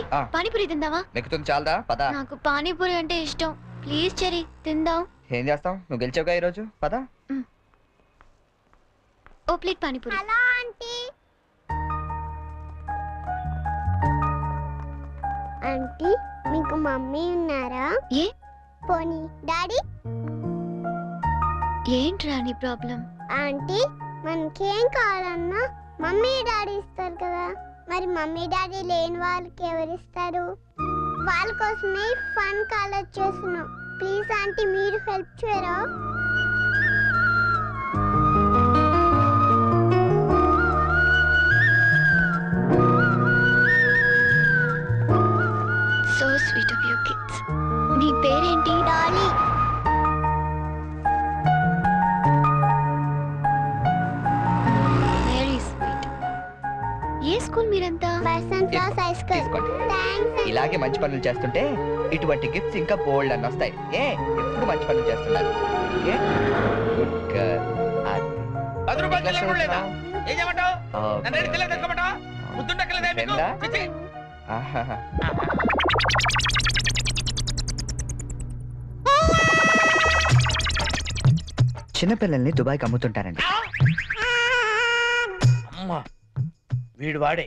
ఆ. పానీపూరి తిందావా నెక్కుతుంది చాలదా పద నాకు పానీపూరి అంటే ఇష్టం ప్లీజ్ చెరి తిందాం ఏం చేస్తాం నువ్వు గెలిచావుగా ఈరోజు పద ఓ plate panipuri hello aunty aunty మీకు మమ్మీ ఉన్నారా ఏ పోనీ డాడీ ఏంట్రా నీ ప్రాబ్లం ఆంటీ మనకేం కావాలన్నా మమ్మీ డాడీ ఇస్తారు కదా మరి మమ్మీ డాడీ లేని వాళ్ళకి ఎవరిస్తారు వాళ్ళ కోసమే ఫన్ కాలేజ్ చేస్తున్నాం ప్లీజ్ ఆంటీ మీరు హెల్ప్ చేయరా so sweet of you kids నీ పేరేంటి డాలీ వెరీ స్వీట్ ఏ స్కూల్ మీరంతా పర్సన్ క్లాస్ హై స్కూల్ తీసుకోండి థ్యాంక్స్ ఇలాగే మంచి పనులు చేస్తుంటే ఇటువంటి గిఫ్ట్స్ ఇంకా బోల్డ్ అని వస్తాయి ఏ ఎప్పుడు మంచి పనులు చేస్తున్నారు ఏ గుడ్ గర్ల్ పది రూపాయలు చిల్లర కూడా లేదా ఏం చేయమంటావు నన్ను ఏడు చిల్లర తెచ్చుకోమంటావా ముద్దుండక్కలేదా మీకు చిచ్చి. చిన్నపిల్లల్ని దుబాయ్కి అమ్ముతుంటారండి అమ్మా వీడు వాడే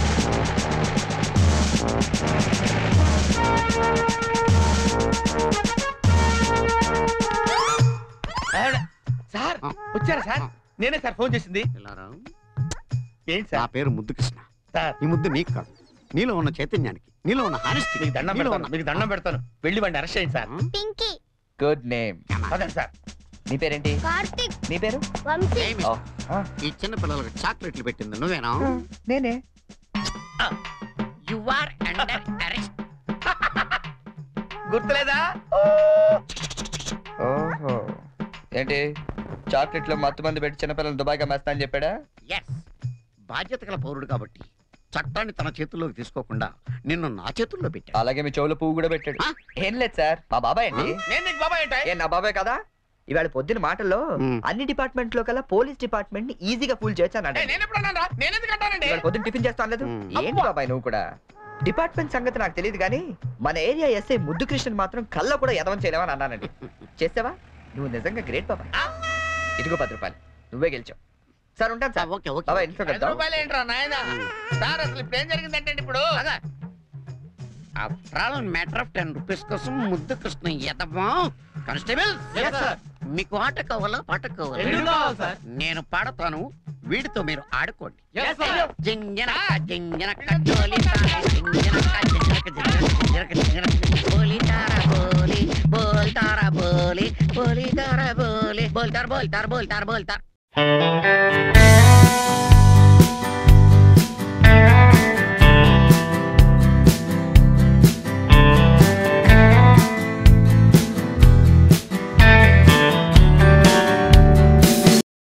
ఆవిడ, సార్ ఆ. వచ్చారా సార్ ఆ. నేనే సార్ ఫోన్ చేసింది ఇలారా? ఏంటి నా సార్ పేరు ముద్దు కృష్ణ సార్ ఈ ముద్దు నీకు కాదు నీలో ఉన్న చైతన్యానికి నీలో ఉన్న హానెస్టీ మీకు దండం పెడతాను మీకు దండం పెడతాను వెళ్ళి వాడిని అరెస్ట్ చేయండి సార్ పింకీ గుడ్ నేమ్ అదండి సార్ నీ పేరేంటి కార్తిక్ నీ పేరు వంశీ ఓ, ఆ, ఈ చిన్న పిల్లలకు చాక్లెట్లు పెట్టింది నువ్వేనా నేనే యు ఆర్ అండర్ అరెస్ట్ గుర్తులేదా ఓహో ఏంటి చాక్లెట్లో మత్తు మంది పెట్టి చిన్నపిల్లలు దుబాయ్కి అమ్మేస్తా అని చెప్పాడా ఎస్ బాధ్యత గల పౌరుడు కాబట్టి చట్టాన్ని తన చేతుల్లోకి తీసుకోకుండా నిన్ను నా చేతుల్లో పెట్టా అలాగే మీ చెవులో పువ్వు కూడా పెట్టాడు ఆ? ఏం లేదు సార్ మా బాబాయ్ అండి నేను నీకు బాబాయ్ ఏంటాయి ఏ నా బాబాయ్ కదా ఇవాళ పొద్దున మాటల్లో మ్. అన్ని డిపార్ట్మెంట్ లో కల్లా పోలీస్ డిపార్ట్మెంట్ ని ఈజీగా ఫుల్ చేశాను నేను ఎప్పుడు అన్నాను రా నేను ఎందుకు అంటానండి ఇవాళ పొద్దున టిఫిన్ చేస్తాను లేదు మ్. ఏంటి బాబాయ్ నువ్వు కూడా డిపార్ట్మెంట్ సంగతి నాకు తెలియదు కానీ మన ఏరియా ఎస్ఐ ముద్దు కృష్ణన్ మాత్రం కళ్ళ కూడా ఎదవం చేయలేమని అన్నానండి చేసావా నువ్వు నిజంగా గ్రేట్ బాబాయ్ ఇదిగో పది రూపాయలు నువ్వే గెలిచావు సార్ ఉంటాను సార్ ఓకే ఓకే బాబాయ్ ఇంట్లో ఐదు కలుద్దాం రూపాయలు ఏంట్రా నాయన సార్ అసలు ఇప్పుడు ఏం జరిగిందంటే ఇప్పుడు after all matter of ten rupees కోసం ముద్దు కృష్ణ ఎదవా కానిస్టేబుల్ Yes, sir. మీకు ఆట కావాలా పాట కావాలా రెండు కావాలి, sir. నేను పాడతాను వీడితో మీరు ఆడుకోండి Yes, sir. జింజనక జింజనక జోలి తార జింజనక జింజనక జింజనక జింజనక బోలి తార బోలి బోల్ తార బోలి బోలి తార బోలి బోల్ తార బోల్ తార బోల్ తార బోల్ తార